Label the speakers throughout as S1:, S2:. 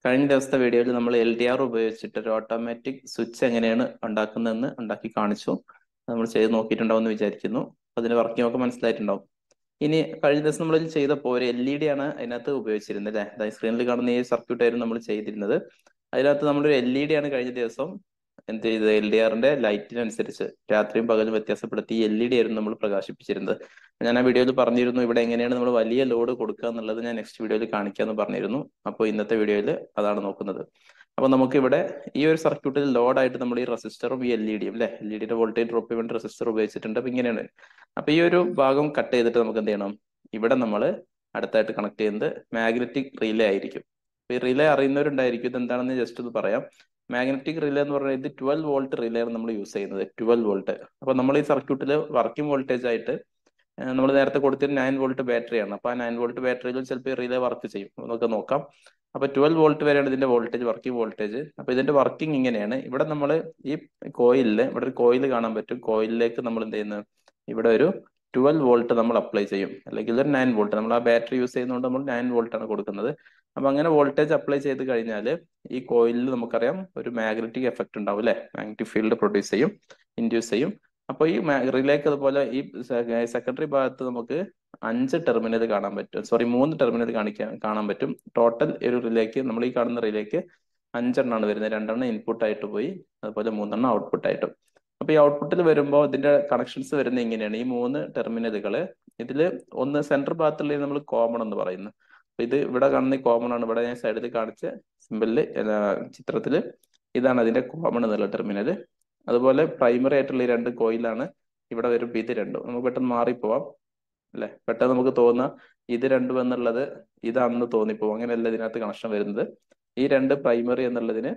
S1: കഴിഞ്ഞ ദിവസത്തെ വീഡിയോയിൽ നമ്മൾ എൽ ഡി ആർ ഉപയോഗിച്ചിട്ട് ഒരു ഓട്ടോമാറ്റിക് സ്വിച്ച് എങ്ങനെയാണ് ഉണ്ടാക്കുന്നതെന്ന് ഉണ്ടാക്കി കാണിച്ചു നമ്മൾ ചെയ്ത് നോക്കിയിട്ടുണ്ടാവും വിചാരിക്കുന്നു അതിന്റെ വർക്കിംഗ് ഒക്കെ മനസ്സിലായിട്ടുണ്ടാവും ഇനി കഴിഞ്ഞ ദിവസം നമ്മൾ ചെയ്തപ്പോൾ ഒരു എൽ ഇ ഡി ആണ് അതിനകത്ത് ഉപയോഗിച്ചിരുന്നത് അല്ലേ അതായത് സ്ക്രീനിൽ കാണുന്ന ഈ സർക്യൂട്ട് ആയിരുന്നു നമ്മൾ ചെയ്തിരുന്നത് അതിനകത്ത് നമ്മളൊരു എൽ ഇ ഡി ആണ് കഴിഞ്ഞ ദിവസം എന്ത് ചെയ്തത് എൽ ഡി ആറിന്റെ ലൈറ്റിനനുസരിച്ച് രാത്രിയും പകലും വ്യത്യാസപ്പെടുത്തി എൽ ഇ ഡി ആയിരുന്നു നമ്മൾ പ്രകാശിപ്പിച്ചിരുന്നത് ഞാൻ ആ വീഡിയോയിൽ പറഞ്ഞിരുന്നു ഇവിടെ എങ്ങനെയാണ് നമ്മൾ വലിയ ലോഡ് കൊടുക്കുക എന്നുള്ളത് ഞാൻ നെക്സ്റ്റ് വീഡിയോയിൽ കാണിക്കാമെന്ന് പറഞ്ഞിരുന്നു അപ്പോൾ ഇന്നത്തെ വീഡിയോയിൽ അതാണ് നോക്കുന്നത് അപ്പോൾ നമുക്ക് ഇവിടെ ഈ ഒരു സർക്യൂട്ടിൽ ലോഡായിട്ട് നമ്മൾ ഈ റെസിസ്റ്ററും ഈ എൽ ഇ ഡിയും അല്ലെ എൽ ഇ ഡിയുടെ വോൾട്ടേജ് ഡ്രോപ്പ് ചെയ്യാൻ വേണ്ടി റെസിസ്റ്റർ ഉപയോഗിച്ചിട്ടുണ്ട് അപ്പൊ ഇങ്ങനെയാണ് അപ്പൊ ഈ ഒരു ഭാഗം കട്ട് ചെയ്തിട്ട് നമുക്ക് എന്ത് ചെയ്യണം ഇവിടെ നമ്മൾ അടുത്തായിട്ട് കണക്ട് ചെയ്യുന്നത് മാഗ്നറ്റിക് റിലേ ആയിരിക്കും ഈ റിലേ അറിയുന്നവരുണ്ടായിരിക്കും ഇത് എന്താണെന്ന് ജസ്റ്റ് ഒന്ന് പറയാം മാഗ്നറ്റിക് റിലേ എന്ന് പറഞ്ഞാൽ ഇത് ട്വൽവ് വോൾട്ട് റിലേ ആണ് നമ്മൾ യൂസ് ചെയ്യുന്നത് ട്വൽവ് വോൾട്ട് അപ്പൊ നമ്മൾ ഈ സർക്യൂട്ടിൽ വർക്കിംഗ് വോൾട്ടേജ് ആയിട്ട് നമ്മൾ നേരത്തെ കൊടുത്തിട്ട് നയൻ വോൾട്ട് ബാറ്ററിയാണ് അപ്പൊ ആ നയൻ വോൾട്ട് ബാറ്ററിയിൽ ചിലപ്പോൾ റിലേ വർക്ക് ചെയ്യും നമുക്ക് നോക്കാം അപ്പൊ ട്വൽവ് വോൾട്ട് വരെയാണ് ഇതിന്റെ വോൾട്ടേജ് വർക്കിംഗ് വോൾട്ടേജ് അപ്പൊ ഇതിന്റെ വർക്കിംഗ് ഇങ്ങനെയാണ് ഇവിടെ നമ്മൾ ഈ കോയിലില് ഇവിടെ ഒരു കോയിൽ കാണാൻ പറ്റും കോയിലിലേക്ക് നമ്മൾ എന്ത് ചെയ്യുന്നത് ഇവിടെ ഒരു ട്വൽവ് വോൾട്ട് നമ്മൾ അപ്ലൈ ചെയ്യും അല്ലെങ്കിൽ ഒരു നയൻ വോൾട്ട് നമ്മൾ ആ ബാറ്ററി യൂസ് ചെയ്യുന്നതുകൊണ്ട് നമ്മൾ നയൻ വോൾട്ട് ആണ് കൊടുക്കുന്നത് അപ്പൊ അങ്ങനെ വോൾട്ടേജ് അപ്ലൈ ചെയ്ത് കഴിഞ്ഞാൽ ഈ കോയിലിൽ നമുക്കറിയാം ഒരു മാഗ്നറ്റിക് എഫക്ട് ഉണ്ടാവും അല്ലെ മാഗ്നറ്റിക് ഫീൽഡ് പ്രൊഡ്യൂസ് ചെയ്യും ഇൻഡ്യൂസ് ചെയ്യും അപ്പൊ ഈ റിലേക്ക് അതുപോലെ ഈ സെക്കൻഡറി ഭാഗത്ത് നമുക്ക് അഞ്ച് ടെർമിനൽ കാണാൻ പറ്റും സോറി മൂന്ന് ടെർമിനൽ കാണിക്കാൻ കാണാൻ പറ്റും ടോട്ടൽ ഒരു റിലേക്ക് നമ്മൾ ഈ കാണുന്ന റിലേക്ക് അഞ്ചെണ്ണമാണ് വരുന്നത് രണ്ടെണ്ണം ഇൻപുട്ട് ആയിട്ട് പോയി അതുപോലെ മൂന്നെണ്ണം ഔട്ട്പുട്ട് ആയിട്ടും അപ്പൊ ഈ ഔട്ട്പുട്ടിൽ വരുമ്പോൾ ഇതിന്റെ കണക്ഷൻസ് വരുന്നത് ഇങ്ങനെയാണ് ഈ മൂന്ന് ടെർമിനലുകൾ ഇതിൽ ഒന്ന് സെൻട്രൽ ഭാഗത്തുള്ള നമ്മൾ കോമൺ എന്ന് പറയുന്നു അപ്പൊ ഇത് ഇവിടെ കാണുന്ന കോമൺ ആണ് ഇവിടെ ഞാൻ സൈഡിൽ കാണിച്ച സിമ്പിളില് ചിത്രത്തില് ഇതാണ് അതിന്റെ കോമൺ എന്നുള്ള ടെർമിനൽ അതുപോലെ പ്രൈമറി ആയിട്ടുള്ള ഈ രണ്ട് കോയിലാണ് ഇവിടെ വരുമ്പോൾ ഇത് രണ്ടും നമുക്ക് പെട്ടെന്ന് മാറിപ്പോവാം അല്ലെ പെട്ടെന്ന് നമുക്ക് തോന്നുക ഇത് രണ്ടും എന്നുള്ളത് ഇതാണെന്ന് തോന്നിപ്പോവും അങ്ങനെയല്ല ഇതിനകത്ത് കണക്ഷൻ വരുന്നത് ഈ രണ്ട് പ്രൈമറി എന്നുള്ളതിന്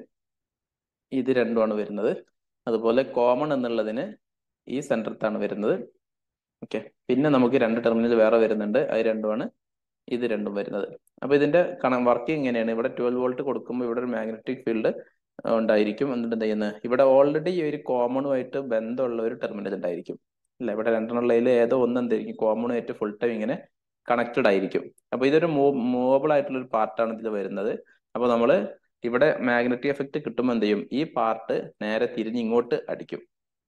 S1: ഇത് രണ്ടുമാണ് വരുന്നത് അതുപോലെ കോമൺ എന്നുള്ളതിന് ഈ സെൻറ്ററത്താണ് വരുന്നത് ഓക്കെ പിന്നെ നമുക്ക് രണ്ട് ടെർമിനൽ വേറെ വരുന്നുണ്ട് അത് രണ്ടുമാണ് ഇത് രണ്ടും വരുന്നത് അപ്പൊ ഇതിന്റെ വർക്കിംഗ് എങ്ങനെയാണ് ഇവിടെ ട്വൽവ് വോൾട്ട് കൊടുക്കുമ്പോൾ ഇവിടെ ഒരു മാഗ്നറ്റിക് ഫീൽഡ് ഉണ്ടായിരിക്കും എന്നിട്ട് എന്ത് ചെയ്യുന്നത് ഇവിടെ ഓൾറെഡി ഈ ഒരു കോമണുമായിട്ട് ബന്ധമുള്ള ഒരു ടെർമിനൽ ഉണ്ടായിരിക്കും അല്ല ഇവിടെ രണ്ടെണ്ണുള്ളതിൽ ഏതോ ഒന്ന് എന്തായിരിക്കും കോമണുമായിട്ട് ഫുൾ ടൈം ഇങ്ങനെ കണക്റ്റഡ് ആയിരിക്കും അപ്പൊ ഇതൊരു മൂവബിൾ ആയിട്ടുള്ള ഒരു പാർട്ടാണ് ഇതിൽ വരുന്നത് അപ്പൊ നമ്മൾ ഇവിടെ മാഗ്നറ്റിക് എഫക്ട് കിട്ടുമ്പോൾ എന്ത് ചെയ്യും ഈ പാർട്ട് നേരെ തിരിഞ്ഞ് ഇങ്ങോട്ട് അടിക്കും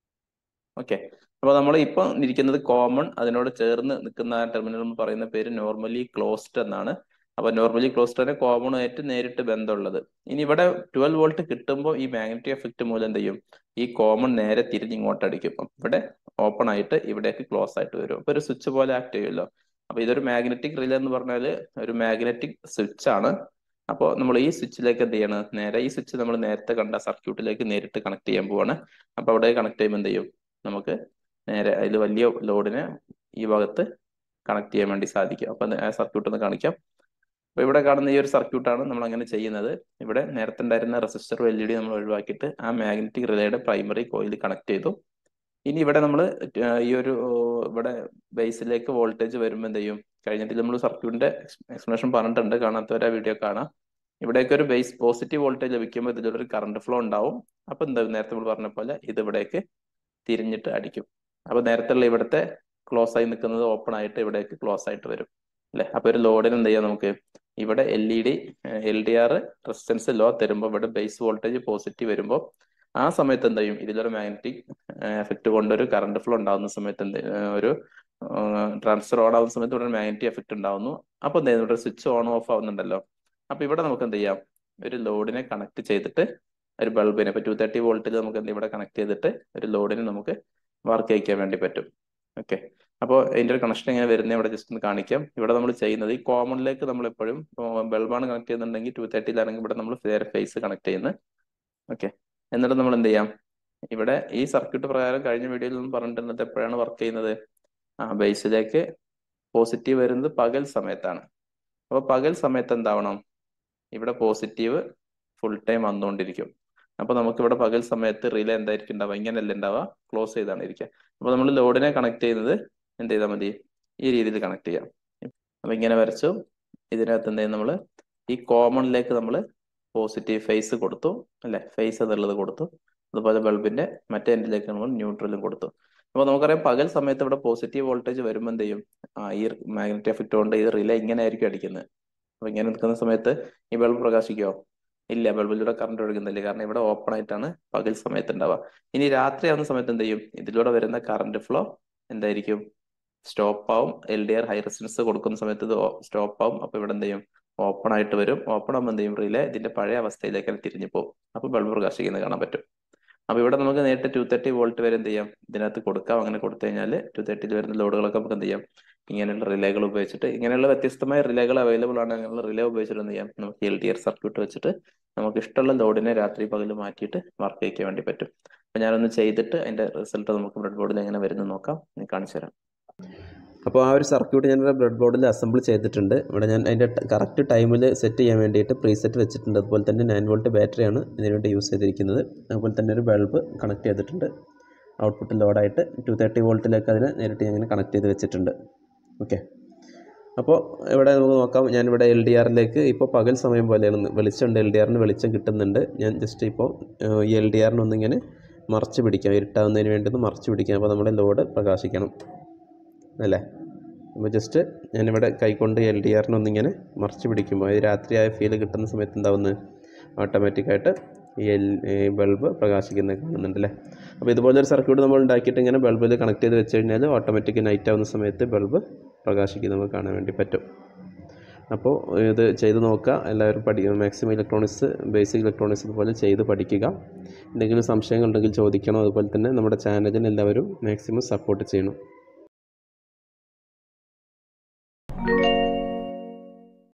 S1: ഓക്കെ അപ്പൊ നമ്മൾ ഇപ്പൊ ഇരിക്കുന്നത് കോമൺ അതിനോട് ചേർന്ന് നിൽക്കുന്ന ടെർമിനൽ എന്ന് പറയുന്ന പേര് നോർമലി ക്ലോസ്ഡ് എന്നാണ് അപ്പൊ നോർമലി ക്ലോസ്ഡ് ആണ് കോമൺ ആയിട്ട് നേരിട്ട് ബന്ധമുള്ളത് ഇനി ഇവിടെ ട്വൽവ് വോൾട്ട് കിട്ടുമ്പോൾ ഈ മാഗ്നറ്റിക് എഫക്ട് മൂലം എന്ത് ചെയ്യും ഈ കോമൺ നേരെ തിരിഞ്ഞ് ഇങ്ങോട്ട് അടിക്കും ഇവിടെ ഓപ്പൺ ആയിട്ട് ഇവിടേക്ക് ക്ലോസ് ആയിട്ട് വരും അപ്പൊ ഒരു സ്വിച്ച് പോലെ ആക്ട് ചെയ്യുമല്ലോ അപ്പൊ ഇതൊരു മാഗ്നറ്റിക് റിലേ എന്ന് പറഞ്ഞാൽ ഒരു മാഗ്നറ്റിക് സ്വിച്ച് ആണ് അപ്പോൾ നമ്മൾ ഈ സ്വിച്ചിലേക്ക് എന്ത് ചെയ്യണം നേരെ ഈ സ്വിച്ച് നമ്മൾ നേരത്തെ കണ്ട സർക്യൂട്ടിലേക്ക് നേരിട്ട് കണക്ട് ചെയ്യാൻ പോവാണ് അപ്പൊ അവിടെ കണക്ട് ചെയ്യുമ്പോൾ എന്ത് ചെയ്യും നമുക്ക് നേരെ അതിൽ വലിയ ലോഡിനെ ഈ ഭാഗത്ത് കണക്ട് ചെയ്യാൻ വേണ്ടി സാധിക്കും അപ്പൊ ആ സർക്യൂട്ട് ഒന്ന് കാണിക്കാം അപ്പൊ ഇവിടെ കാണുന്ന ഈ ഒരു സർക്യൂട്ടാണ് നമ്മൾ അങ്ങനെ ചെയ്യുന്നത് ഇവിടെ നേരത്തെ ഉണ്ടായിരുന്ന റെസിസ്റ്റർ എൽ ഇ ഡി നമ്മൾ ഒഴിവാക്കിയിട്ട് ആ മാഗ്നറ്റിക് റിലേയുടെ പ്രൈമറി കോയിൽ കണക്ട് ചെയ്തു ഇനി ഇവിടെ നമ്മൾ ഈ ഒരു ഇവിടെ ബേസിലേക്ക് വോൾട്ടേജ് വരുമ്പോൾ എന്ത് ചെയ്യും കഴിഞ്ഞിട്ട് നമ്മൾ സർക്യൂട്ടിന്റെ എക്സ്പ്ലനേഷൻ പറഞ്ഞിട്ടുണ്ട് കാണാത്തവരെ വീഡിയോ കാണാം ഇവിടേക്ക് ഒരു ബേസ് പോസിറ്റീവ് വോൾട്ടേജ് ലഭിക്കുമ്പോൾ ഇതിലൊരു കറണ്ട് ഫ്ലോ ഉണ്ടാവും അപ്പൊ എന്താ നേരത്തെ നമ്മൾ പറഞ്ഞ പോലെ ഇത് ഇവിടേക്ക് തിരിഞ്ഞിട്ട് അടിക്കും അപ്പൊ നേരത്തെ ഉള്ള ഇവിടുത്തെ ക്ലോസ് ആയി നിൽക്കുന്നത് ഓപ്പൺ ആയിട്ട് ഇവിടേക്ക് ക്ലോസ് ആയിട്ട് വരും അല്ലെ അപ്പൊ ഒരു ലോഡിന് എന്ത് ചെയ്യാം നമുക്ക് ഇവിടെ L E D L D R resistance low തരുമ്പോൾ ഇവിടെ ബേസ് വോൾട്ടേജ് പോസിറ്റീവ് വരുമ്പോൾ ആ സമയത്ത് എന്ത് ചെയ്യും ഇതിലൊരു മാഗ്നറ്റിക് എഫക്ട് കൊണ്ട് ഒരു കറണ്ട് ഫ്ലോ ഉണ്ടാകുന്ന സമയത്ത് എന്ത് ഒരു ട്രാൻസ്ഫർ ഓൺ ആവുന്ന സമയത്ത് ഇവിടെ മാഗ്നറ്റിക് എഫക്ട് ഉണ്ടാവുന്നു അപ്പൊ എന്ത് ചെയ്യുന്നു ഇവിടെ സ്വിച്ച് ഓൺ ഓഫ് ആവുന്നുണ്ടല്ലോ അപ്പൊ ഇവിടെ നമുക്ക് എന്ത് ചെയ്യാം ഒരു ലോഡിനെ കണക്ട് ചെയ്തിട്ട് ഒരു ബൾബിനെ ഇപ്പൊ ടു തേർട്ടി വോൾട്ടിൽ നമുക്ക് എന്ത് ഇവിടെ കണക്ട് ചെയ്തിട്ട് ഒരു ലോഡിനെ നമുക്ക് വർക്ക് ചെയ്യിക്കാൻ വേണ്ടി പറ്റും ഓക്കെ അപ്പോൾ അതിന്റെ ഒരു കണക്ഷൻ എങ്ങനെ വരുന്നത് ഇവിടെ ജസ്റ്റ് ഒന്ന് കാണിക്കാം ഇവിടെ നമ്മൾ ചെയ്യുന്നത് ഈ കോമണിലേക്ക് നമ്മൾ എപ്പോഴും ബൾബാണ് കണക്ട് ചെയ്യുന്നുണ്ടെങ്കിൽ ടു തേർട്ടിയിലാണെങ്കിൽ ഇവിടെ നമ്മൾ വേറെ ഫേസ് കണക്ട് ചെയ്യുന്നത് ഓക്കെ എന്നിട്ട് നമ്മൾ എന്ത് ചെയ്യാം ഇവിടെ ഈ സർക്യൂട്ട് പ്രകാരം കഴിഞ്ഞ വീഡിയോയിൽ നിന്ന് പറഞ്ഞിട്ടുള്ളത് എപ്പോഴാണ് വർക്ക് ചെയ്യുന്നത് ആ ബേസിലേക്ക് പോസിറ്റീവ് വരുന്നത് പകൽ സമയത്താണ് അപ്പോൾ പകൽ സമയത്ത് എന്താവണം ഇവിടെ പോസിറ്റീവ് ഫുൾ ടൈം വന്നുകൊണ്ടിരിക്കും അപ്പൊ നമുക്ക് ഇവിടെ പകൽ സമയത്ത് റിലേ എന്തായിരിക്കും ഉണ്ടാവുക ഇങ്ങനെയല്ല ഉണ്ടാവുക ക്ലോസ് ചെയ്താണ് ഇരിക്കുക അപ്പൊ നമ്മൾ ലോഡിനെ കണക്ട് ചെയ്യുന്നത് എന്ത് ചെയ്താൽ മതി ഈ രീതിയിൽ കണക്ട് ചെയ്യാം അപ്പൊ ഇങ്ങനെ വരച്ചു ഇതിനകത്ത് എന്ത് ചെയ്യും നമ്മൾ ഈ കോമണിലേക്ക് നമ്മൾ പോസിറ്റീവ് ഫേസ് കൊടുത്തു അല്ലെ ഫേസ് എന്നുള്ളത് കൊടുത്തു അതുപോലെ ബൾബിന്റെ മറ്റേ എൻഡിലേക്ക് നമ്മൾ ന്യൂട്രലും കൊടുത്തു അപ്പൊ നമുക്കറിയാം പകൽ സമയത്ത് ഇവിടെ പോസിറ്റീവ് വോൾട്ടേജ് വരുമ്പോൾ എന്ത് ചെയ്യും ആ ഈ മാഗ്നറ്റിക് എഫക്ട് കൊണ്ട് ഈ റിലേ ഇങ്ങനെ ആയിരിക്കും അടിക്കുന്നത് അപ്പൊ ഇങ്ങനെ നിൽക്കുന്ന സമയത്ത് ഈ ബൾബ് പ്രകാശിക്കുമോ ഇല്ല ബൾബിലൂടെ കറണ്ട് ഒഴുകുന്നില്ല കാരണം ഇവിടെ ഓപ്പൺ ആയിട്ടാണ് പകൽ സമയത്ത് ഉണ്ടാവുക ഇനി രാത്രി ആവുന്ന സമയത്ത് എന്ത് ചെയ്യും ഇതിലൂടെ വരുന്ന കറണ്ട് ഫ്ലോ എന്തായിരിക്കും സ്റ്റോപ്പ് ആവും L D R high resistance കൊടുക്കുന്ന സമയത്ത് ഇത് സ്റ്റോപ്പ് ആവും അപ്പൊ ഇവിടെ എന്ത് ചെയ്യും ഓപ്പൺ ആയിട്ട് വരും ഓപ്പൺ ആകുമ്പോൾ എന്ത് ചെയ്യും റിലേ ഇതിന്റെ പഴയ അവസ്ഥയിലേക്ക് അത് തിരിഞ്ഞു പോകും അപ്പൊ ബൾബ് പ്രകാശിക്കുന്നത് കാണാൻ പറ്റും അപ്പൊ ഇവിടെ നമുക്ക് നേരിട്ട് ടു തേർട്ടി വോൾട്ട് വരെ എന്ത് ചെയ്യാം ഇതിനകത്ത് കൊടുക്കാം അങ്ങനെ കൊടുത്തു കഴിഞ്ഞാൽ ടു തേർട്ടിയിൽ വരുന്ന ലോഡുകളൊക്കെ നമുക്ക് എന്ത് ചെയ്യാം ഇങ്ങനെയുള്ള റിലേകൾ ഉപയോഗിച്ചിട്ട് ഇങ്ങനെയുള്ള വ്യത്യസ്തമായ റിലേകൾ അവൈലബിൾ ആണ് അങ്ങനെയുള്ള റിലേ ഉപയോഗിച്ചിട്ട് എന്ത് ചെയ്യാം നമുക്ക് എൽ ഡി ആർ സർക്യൂട്ട് വെച്ചിട്ട് നമുക്ക് ഇഷ്ടമുള്ള ലോഡിനെ രാത്രി പകൽ മാറ്റിയിട്ട് വർക്ക് ചെയ്യിക്കാൻ വേണ്ടി പറ്റും അപ്പൊ ഞാനൊന്ന് ചെയ്തിട്ട് അതിന്റെ റിസൾട്ട് നമുക്ക് ബ്രെഡ് ബോർഡിൽ എങ്ങനെ വരുന്നു നോക്കാം ഞാൻ കാണിച്ചു തരാം
S2: അപ്പോൾ ആ ഒരു സർക്യൂട്ട് ഞാൻ ഇവിടെ ബ്രെഡ് ബോർഡിൽ അസംബിൾ ചെയ്തിട്ടുണ്ട് ഇവിടെ ഞാൻ അതിൻ്റെ കറക്റ്റ് ടൈമിൽ സെറ്റ് ചെയ്യാൻ വേണ്ടിയിട്ട് പ്രീസെറ്റ് വെച്ചിട്ടുണ്ട് അതുപോലെ തന്നെ നയൻ വോൾട്ട് ബാറ്ററിയാണ് ഇതിനു വേണ്ടി യൂസ് ചെയ്തിരിക്കുന്നത് അതുപോലെ തന്നെ ഒരു ബൾബ് കണക്ട് ചെയ്തിട്ടുണ്ട് ഔട്ട്പുട്ട് ലോഡായിട്ട് ടു തേർട്ടി വോൾട്ടിലേക്ക് അതിനെ നേരിട്ട് ഞാൻ കണക്ട് ചെയ്ത് വെച്ചിട്ടുണ്ട് ഓക്കെ അപ്പോൾ ഇവിടെ നമുക്ക് നോക്കാം ഞാനിവിടെ എൽ ഡി ആറിലേക്ക് ഇപ്പോൾ പകൽ സമയം പോലെയാണ് വെളിച്ചമുണ്ട് എൽ ഡി ആറിന് വെളിച്ചം കിട്ടുന്നുണ്ട് ഞാൻ ജസ്റ്റ് ഇപ്പോൾ ഈ എൽ ഡി ആറിനൊന്നിങ്ങനെ ഇങ്ങനെ മറച്ച് പിടിക്കാം ഇരുട്ടാവുന്നതിന് വേണ്ടി ഒന്ന് മറച്ച് പിടിക്കാം അപ്പോൾ നമ്മുടെ ലോഡ് പ്രകാശിക്കണം അല്ലേ അപ്പോൾ ജസ്റ്റ് ഞാനിവിടെ കൈകൊണ്ട് എൽ ഡി ആറിനൊന്നിങ്ങനെ മറച്ച് പിടിക്കുമ്പോൾ ഈ രാത്രിയായ ഫീൽ കിട്ടുന്ന സമയത്ത് എന്താവുന്നത് ഓട്ടോമാറ്റിക്കായിട്ട് ഈ എൽ ഈ ബൾബ് പ്രകാശിക്കുന്നത് കാണുന്നുണ്ട് അല്ലേ അപ്പോൾ ഇതുപോലൊരു സർക്യൂട്ട് നമ്മൾ ഉണ്ടാക്കിയിട്ട് ഇങ്ങനെ ബൾബിൽ കണക്ട് ചെയ്ത് വെച്ച് കഴിഞ്ഞാൽ ഓട്ടോമാറ്റിക് നൈറ്റ് ആവുന്ന സമയത്ത് ബൾബ് പ്രകാശിക്കുന്നത് നമുക്ക് കാണാൻ വേണ്ടി പറ്റും അപ്പോൾ ഇത് ചെയ്ത് നോക്കുക എല്ലാവരും പഠി മാക്സിമം ഇലക്ട്രോണിക്സ് ബേസിക് ഇലക്ട്രോണിക്സ് ഇതുപോലെ ചെയ്ത് പഠിക്കുക എന്തെങ്കിലും സംശയങ്ങളുണ്ടെങ്കിൽ ചോദിക്കണം അതുപോലെ തന്നെ നമ്മുടെ ചാനലിന് എല്ലാവരും മാക്സിമം സപ്പോർട്ട് ചെയ്യണം